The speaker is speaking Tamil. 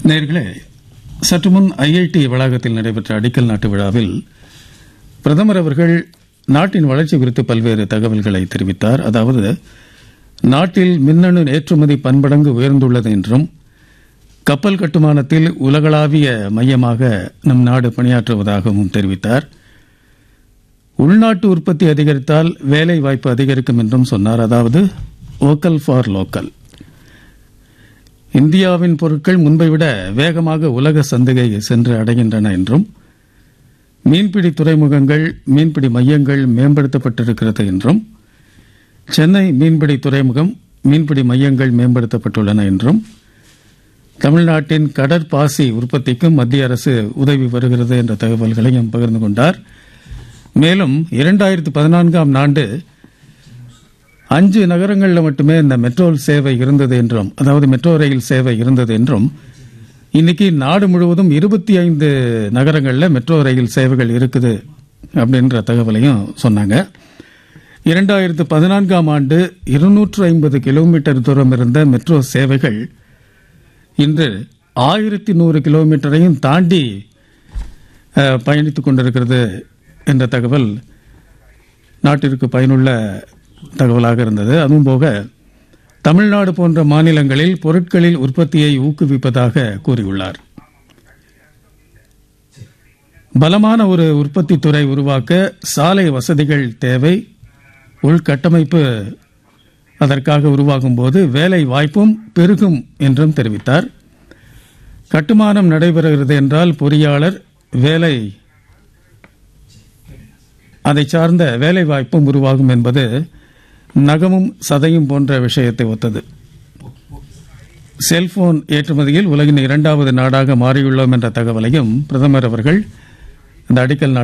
நேர்களே சற்று முன் ஐஐடி வளாகத்தில் நடைபெற்ற அடிக்கல் நாட்டு விழாவில் பிரதமர் அவர்கள் நாட்டின் வளர்ச்சி குறித்து பல்வேறு தகவல்களை தெரிவித்தார் அதாவது நாட்டில் மின்னணு ஏற்றுமதி பன்மடங்கு உயர்ந்துள்ளது என்றும் கப்பல் கட்டுமானத்தில் உலகளாவிய மையமாக நம் நாடு பணியாற்றுவதாகவும் தெரிவித்தார் உள்நாட்டு உற்பத்தி அதிகரித்தால் வேலை வாய்ப்பு அதிகரிக்கும் என்றும் சொன்னார் அதாவது வோக்கல் ஃபார் லோக்கல் இந்தியாவின் பொருட்கள் முன்பை விட வேகமாக உலக சந்தையை சென்று அடைகின்றன என்றும் மீன்பிடி துறைமுகங்கள் மீன்பிடி மையங்கள் மேம்படுத்தப்பட்டிருக்கிறது என்றும் சென்னை மீன்பிடி துறைமுகம் மீன்பிடி மையங்கள் மேம்படுத்தப்பட்டுள்ளன என்றும் தமிழ்நாட்டின் கடற்பாசி உற்பத்திக்கும் மத்திய அரசு உதவி வருகிறது என்ற தகவல்களையும் பகிர்ந்து கொண்டார் மேலும் இரண்டாயிரத்து பதினான்காம் ஆண்டு அஞ்சு நகரங்களில் மட்டுமே இந்த மெட்ரோ சேவை இருந்தது என்றும் அதாவது மெட்ரோ ரயில் சேவை இருந்தது என்றும் இன்னைக்கு நாடு முழுவதும் இருபத்தி ஐந்து நகரங்களில் மெட்ரோ ரயில் சேவைகள் இருக்குது அப்படின்ற தகவலையும் சொன்னாங்க இரண்டாயிரத்து பதினான்காம் ஆண்டு இருநூற்று ஐம்பது கிலோமீட்டர் தூரம் இருந்த மெட்ரோ சேவைகள் இன்று ஆயிரத்தி நூறு கிலோமீட்டரையும் தாண்டி அஹ், பயணித்துக் கொண்டிருக்கிறது என்ற தகவல் நாட்டிற்கு பயனுள்ள தகவலாக இருந்தது அதுவும் போக தமிழ்நாடு போன்ற மாநிலங்களில் பொருட்களில் உற்பத்தியை ஊக்குவிப்பதாக கூறியுள்ளார் பலமான ஒரு உற்பத்தி துறை உருவாக்க சாலை வசதிகள் தேவை உள்கட்டமைப்பு அதற்காக உருவாகும் போது வேலை வாய்ப்பும் பெருகும் என்றும் தெரிவித்தார் கட்டுமானம் நடைபெறுகிறது என்றால் பொறியாளர் வேலை அதை சார்ந்த வேலை வாய்ப்பும் உருவாகும் என்பது நகமும் சதையும் போன்ற விஷயத்தை ஒத்தது செல்போன் ஏற்றுமதியில் உலகின் இரண்டாவது நாடாக மாறியுள்ளோம் என்ற தகவலையும் பிரதமர் அவர்கள் இந்த அடிக்கல் நாட்டு